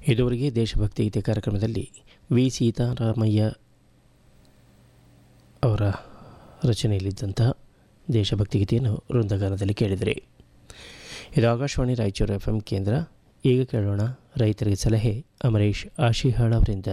ಇದುವರೆಗೆ ದೇಶಭಕ್ತಿ ಗೀತೆ ಕಾರ್ಯಕ್ರಮದಲ್ಲಿ ವಿ ಸೀತಾರಾಮಯ್ಯ ಅವರ ರಚನೆಯಲ್ಲಿದ್ದಂತಹ ದೇಶಭಕ್ತಿ ಗೀತೆಯನ್ನು ವೃಂದಗಾನದಲ್ಲಿ ಕೇಳಿದರೆ ಇದು ಆಕಾಶವಾಣಿ ರಾಯಚೂರು ಎಫ್ ಎಂ ಕೇಂದ್ರ ಈಗ ಕೇಳೋಣ ರೈತರಿಗೆ ಸಲಹೆ ಅಮರೇಶ್ ಆಶಿಹಾಳ್ ಅವರಿಂದ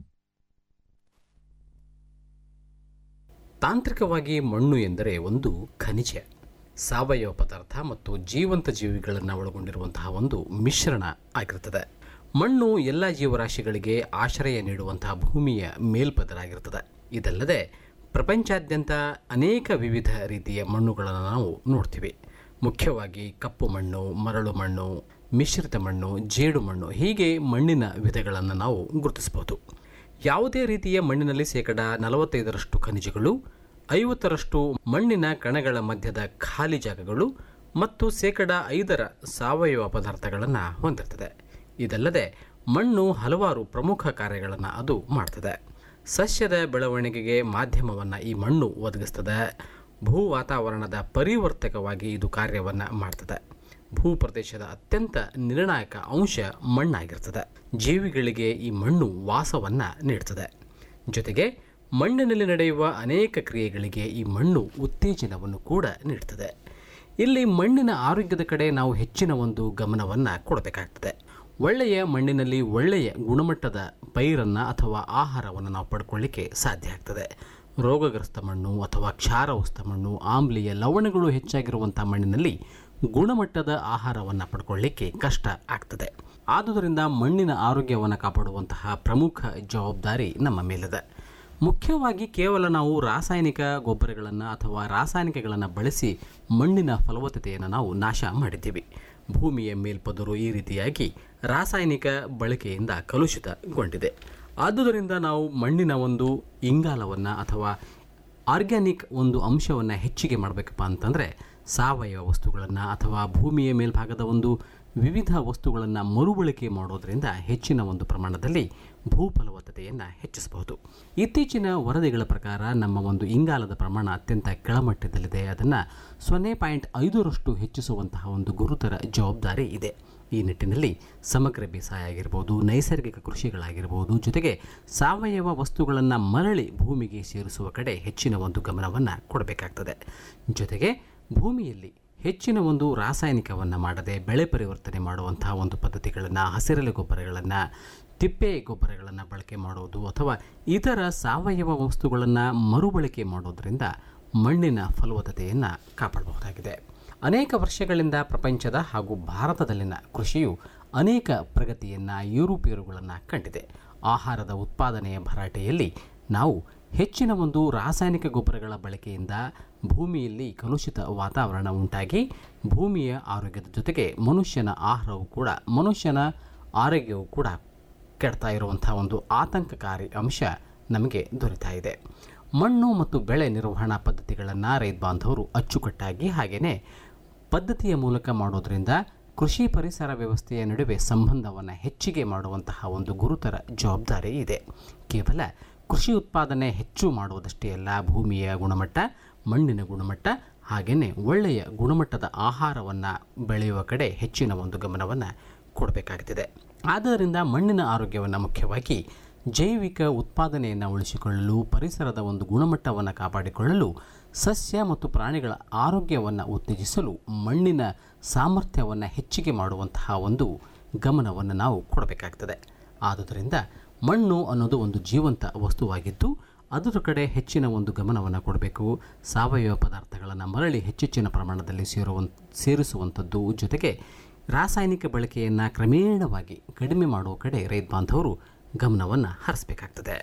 ತಾಂತ್ರಿಕವಾಗಿ ಮಣ್ಣು ಎಂದರೆ ಒಂದು ಖನಿಜ ಸಾವಯವ ಪದಾರ್ಥ ಮತ್ತು ಜೀವಂತ ಜೀವಿಗಳನ್ನು ಒಳಗೊಂಡಿರುವಂತಹ ಒಂದು ಮಿಶ್ರಣ ಆಗಿರುತ್ತದೆ ಮಣ್ಣು ಎಲ್ಲ ಜೀವರಾಶಿಗಳಿಗೆ ಆಶ್ರಯ ನೀಡುವಂತಹ ಭೂಮಿಯ ಮೇಲ್ಪದರಾಗಿರುತ್ತದೆ ಇದಲ್ಲದೆ ಪ್ರಪಂಚಾದ್ಯಂತ ಅನೇಕ ವಿವಿಧ ರೀತಿಯ ಮಣ್ಣುಗಳನ್ನು ನಾವು ನೋಡ್ತೀವಿ ಮುಖ್ಯವಾಗಿ ಕಪ್ಪು ಮಣ್ಣು ಮರಳು ಮಣ್ಣು ಮಿಶ್ರಿತ ಮಣ್ಣು ಜೇಡು ಮಣ್ಣು ಹೀಗೆ ಮಣ್ಣಿನ ವಿಧಗಳನ್ನು ನಾವು ಗುರುತಿಸಬಹುದು ಯಾವುದೇ ರೀತಿಯ ಮಣ್ಣಿನಲ್ಲಿ ಶೇಕಡ ನಲವತ್ತೈದರಷ್ಟು ಖನಿಜಗಳು ಐವತ್ತರಷ್ಟು ಮಣ್ಣಿನ ಕಣಗಳ ಮಧ್ಯದ ಖಾಲಿ ಜಾಗಗಳು ಮತ್ತು ಶೇಕಡ ಐದರ ಸಾವಯವ ಪದಾರ್ಥಗಳನ್ನು ಹೊಂದಿರ್ತದೆ ಇದಲ್ಲದೆ ಮಣ್ಣು ಹಲವಾರು ಪ್ರಮುಖ ಕಾರ್ಯಗಳನ್ನು ಅದು ಮಾಡ್ತದೆ ಸಸ್ಯದ ಬೆಳವಣಿಗೆಗೆ ಮಾಧ್ಯಮವನ್ನು ಈ ಮಣ್ಣು ಒದಗಿಸ್ತದೆ ಭೂ ವಾತಾವರಣದ ಪರಿವರ್ತಕವಾಗಿ ಇದು ಕಾರ್ಯವನ್ನು ಮಾಡ್ತದೆ ಭೂ ಪ್ರದೇಶದ ಅತ್ಯಂತ ನಿರ್ಣಾಯಕ ಅಂಶ ಮಣ್ಣಾಗಿರ್ತದೆ ಜೀವಿಗಳಿಗೆ ಈ ಮಣ್ಣು ವಾಸವನ್ನು ನೀಡ್ತದೆ ಜೊತೆಗೆ ಮಣ್ಣಿನಲ್ಲಿ ನಡೆಯುವ ಅನೇಕ ಕ್ರಿಯೆಗಳಿಗೆ ಈ ಮಣ್ಣು ಉತ್ತೇಜನವನ್ನು ಕೂಡ ನೀಡ್ತದೆ ಇಲ್ಲಿ ಮಣ್ಣಿನ ಆರೋಗ್ಯದ ಕಡೆ ನಾವು ಹೆಚ್ಚಿನ ಒಂದು ಗಮನವನ್ನು ಕೊಡಬೇಕಾಗ್ತದೆ ಒಳ್ಳೆಯ ಮಣ್ಣಿನಲ್ಲಿ ಒಳ್ಳೆಯ ಗುಣಮಟ್ಟದ ಪೈರನ್ನು ಅಥವಾ ಆಹಾರವನ್ನು ನಾವು ಪಡ್ಕೊಳ್ಳಿಕ್ಕೆ ಸಾಧ್ಯ ಆಗ್ತದೆ ರೋಗಗ್ರಸ್ತ ಮಣ್ಣು ಅಥವಾ ಕ್ಷಾರವಸ್ತ ಮಣ್ಣು ಆಮ್ಲೀಯ ಲವಣಗಳು ಹೆಚ್ಚಾಗಿರುವಂಥ ಮಣ್ಣಿನಲ್ಲಿ ಗುಣಮಟ್ಟದ ಆಹಾರವನ್ನು ಪಡ್ಕೊಳ್ಳಿಕ್ಕೆ ಕಷ್ಟ ಆಗ್ತದೆ ಆದುದರಿಂದ ಮಣ್ಣಿನ ಆರೋಗ್ಯವನ್ನು ಕಾಪಾಡುವಂತಹ ಪ್ರಮುಖ ಜವಾಬ್ದಾರಿ ನಮ್ಮ ಮೇಲಿದೆ ಮುಖ್ಯವಾಗಿ ಕೇವಲ ನಾವು ರಾಸಾಯನಿಕ ಗೊಬ್ಬರಗಳನ್ನು ಅಥವಾ ರಾಸಾಯನಿಕಗಳನ್ನು ಬಳಸಿ ಮಣ್ಣಿನ ಫಲವತ್ತತೆಯನ್ನು ನಾವು ನಾಶ ಮಾಡಿದ್ದೀವಿ ಭೂಮಿಯ ಮೇಲ್ಪದರು ಈ ರೀತಿಯಾಗಿ ರಾಸಾಯನಿಕ ಬಳಕೆಯಿಂದ ಕಲುಷಿತಗೊಂಡಿದೆ ಆದುದರಿಂದ ನಾವು ಮಣ್ಣಿನ ಒಂದು ಇಂಗಾಲವನ್ನು ಅಥವಾ ಆರ್ಗ್ಯಾನಿಕ್ ಒಂದು ಅಂಶವನ್ನು ಹೆಚ್ಚಿಗೆ ಮಾಡಬೇಕಪ್ಪ ಅಂತಂದರೆ ಸಾವಯವ ವಸ್ತುಗಳನ್ನು ಅಥವಾ ಭೂಮಿಯ ಮೇಲ್ಭಾಗದ ಒಂದು ವಿವಿಧ ವಸ್ತುಗಳನ್ನು ಮರುಬಳಕೆ ಮಾಡೋದರಿಂದ ಹೆಚ್ಚಿನ ಒಂದು ಪ್ರಮಾಣದಲ್ಲಿ ಭೂ ಫಲವತ್ತತೆಯನ್ನು ಹೆಚ್ಚಿಸಬಹುದು ಇತ್ತೀಚಿನ ವರದಿಗಳ ಪ್ರಕಾರ ನಮ್ಮ ಒಂದು ಇಂಗಾಲದ ಪ್ರಮಾಣ ಅತ್ಯಂತ ಕೆಳಮಟ್ಟದಲ್ಲಿದೆ ಅದನ್ನು ಸೊನ್ನೆ ಪಾಯಿಂಟ್ ಐದರಷ್ಟು ಹೆಚ್ಚಿಸುವಂತಹ ಒಂದು ಗುರುತರ ಜವಾಬ್ದಾರಿ ಇದೆ ಈ ನಿಟ್ಟಿನಲ್ಲಿ ಸಮಗ್ರ ಬೇಸಾಯ ಆಗಿರ್ಬೋದು ನೈಸರ್ಗಿಕ ಕೃಷಿಗಳಾಗಿರ್ಬೋದು ಜೊತೆಗೆ ಸಾವಯವ ವಸ್ತುಗಳನ್ನು ಮರಳಿ ಭೂಮಿಗೆ ಸೇರಿಸುವ ಕಡೆ ಹೆಚ್ಚಿನ ಒಂದು ಗಮನವನ್ನು ಕೊಡಬೇಕಾಗ್ತದೆ ಜೊತೆಗೆ ಭೂಮಿಯಲ್ಲಿ ಹೆಚ್ಚಿನ ಒಂದು ರಾಸಾಯನಿಕವನ್ನು ಮಾಡದೆ ಬೆಳೆ ಪರಿವರ್ತನೆ ಮಾಡುವಂತಹ ಒಂದು ಪದ್ಧತಿಗಳನ್ನು ಹಸಿರೆಲೆ ಗೊಬ್ಬರಗಳನ್ನು ತಿಪ್ಪೆ ಗೊಬ್ಬರಗಳನ್ನು ಬಳಕೆ ಮಾಡುವುದು ಅಥವಾ ಇತರ ಸಾವಯವ ವಸ್ತುಗಳನ್ನು ಮರುಬಳಕೆ ಮಾಡೋದರಿಂದ ಮಣ್ಣಿನ ಫಲವತ್ತತೆಯನ್ನು ಕಾಪಾಡಬಹುದಾಗಿದೆ ಅನೇಕ ವರ್ಷಗಳಿಂದ ಪ್ರಪಂಚದ ಹಾಗೂ ಭಾರತದಲ್ಲಿನ ಕೃಷಿಯು ಅನೇಕ ಪ್ರಗತಿಯನ್ನು ಏರುಪೇರುಗಳನ್ನು ಕಂಡಿದೆ ಆಹಾರದ ಉತ್ಪಾದನೆಯ ಭರಾಟೆಯಲ್ಲಿ ನಾವು ಹೆಚ್ಚಿನ ಒಂದು ರಾಸಾಯನಿಕ ಗೊಬ್ಬರಗಳ ಬಳಕೆಯಿಂದ ಭೂಮಿಯಲ್ಲಿ ಕಲುಷಿತ ವಾತಾವರಣ ಉಂಟಾಗಿ ಭೂಮಿಯ ಆರೋಗ್ಯದ ಜೊತೆಗೆ ಮನುಷ್ಯನ ಆಹಾರವು ಕೂಡ ಮನುಷ್ಯನ ಆರೋಗ್ಯವು ಕೂಡ ಕೆಡ್ತಾ ಇರುವಂಥ ಒಂದು ಆತಂಕಕಾರಿ ಅಂಶ ನಮಗೆ ದೊರೀತಾ ಇದೆ ಮಣ್ಣು ಮತ್ತು ಬೆಳೆ ನಿರ್ವಹಣಾ ಪದ್ಧತಿಗಳನ್ನು ರೈತ ಬಾಂಧವರು ಅಚ್ಚುಕಟ್ಟಾಗಿ ಹಾಗೆಯೇ ಪದ್ಧತಿಯ ಮೂಲಕ ಮಾಡೋದರಿಂದ ಕೃಷಿ ಪರಿಸರ ವ್ಯವಸ್ಥೆಯ ನಡುವೆ ಸಂಬಂಧವನ್ನು ಹೆಚ್ಚಿಗೆ ಮಾಡುವಂತಹ ಒಂದು ಗುರುತರ ಜವಾಬ್ದಾರಿ ಇದೆ ಕೇವಲ ಕೃಷಿ ಉತ್ಪಾದನೆ ಹೆಚ್ಚು ಮಾಡುವುದಷ್ಟೇ ಅಲ್ಲ ಭೂಮಿಯ ಗುಣಮಟ್ಟ ಮಣ್ಣಿನ ಗುಣಮಟ್ಟ ಹಾಗೆಯೇ ಒಳ್ಳೆಯ ಗುಣಮಟ್ಟದ ಆಹಾರವನ್ನು ಬೆಳೆಯುವ ಕಡೆ ಹೆಚ್ಚಿನ ಒಂದು ಗಮನವನ್ನು ಕೊಡಬೇಕಾಗ್ತದೆ ಆದ್ದರಿಂದ ಮಣ್ಣಿನ ಆರೋಗ್ಯವನ್ನು ಮುಖ್ಯವಾಗಿ ಜೈವಿಕ ಉತ್ಪಾದನೆಯನ್ನು ಉಳಿಸಿಕೊಳ್ಳಲು ಪರಿಸರದ ಒಂದು ಗುಣಮಟ್ಟವನ್ನು ಕಾಪಾಡಿಕೊಳ್ಳಲು ಸಸ್ಯ ಮತ್ತು ಪ್ರಾಣಿಗಳ ಆರೋಗ್ಯವನ್ನು ಉತ್ತೇಜಿಸಲು ಮಣ್ಣಿನ ಸಾಮರ್ಥ್ಯವನ್ನು ಹೆಚ್ಚಿಗೆ ಮಾಡುವಂತಹ ಒಂದು ಗಮನವನ್ನು ನಾವು ಕೊಡಬೇಕಾಗ್ತದೆ ಆದುದರಿಂದ ಮಣ್ಣು ಅನ್ನೋದು ಒಂದು ಜೀವಂತ ವಸ್ತುವಾಗಿದ್ದು ಅದರ ಕಡೆ ಹೆಚ್ಚಿನ ಒಂದು ಗಮನವನ್ನು ಕೊಡಬೇಕು ಸಾವಯವ ಪದಾರ್ಥಗಳನ್ನು ಮರಳಿ ಹೆಚ್ಚೆಚ್ಚಿನ ಪ್ರಮಾಣದಲ್ಲಿ ಸೇರುವಂತ ಸೇರಿಸುವಂಥದ್ದು ಜೊತೆಗೆ ರಾಸಾಯನಿಕ ಬಳಕೆಯನ್ನು ಕ್ರಮೇಣವಾಗಿ ಕಡಿಮೆ ಮಾಡುವ ಕಡೆ ರೈತ ಬಾಂಧವರು ಗಮನವನ್ನು ಹರಿಸಬೇಕಾಗ್ತದೆ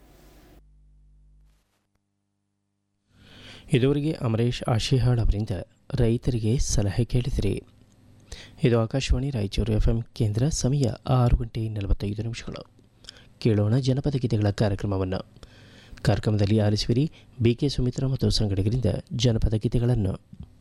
ಇದುವರೆಗೆ ಅಮರೇಶ್ ಆಶಿಹಾಳ್ ಅವರಿಂದ ರೈತರಿಗೆ ಸಲಹೆ ಕೇಳಿದಿರಿ ಇದು ಆಕಾಶವಾಣಿ ರಾಯಚೂರು ಎಫ್ ಎಂ ಕೇಂದ್ರ ಸಮಯ ಆರು ಗಂಟೆ ನಲವತ್ತೈದು ನಿಮಿಷಗಳು ಕೇಳೋಣ ಜನಪದ ಗೀತೆಗಳ ಕಾರ್ಯಕ್ರಮವನ್ನು ಕಾರ್ಯಕ್ರಮದಲ್ಲಿ ಆಲಿಸುವಿರಿ ಬಿ ಕೆ ಸುಮಿತ್ರಾ ಮತ್ತು ಸಂಗಡಿಗರಿಂದ ಜನಪದ ಗೀತೆಗಳನ್ನು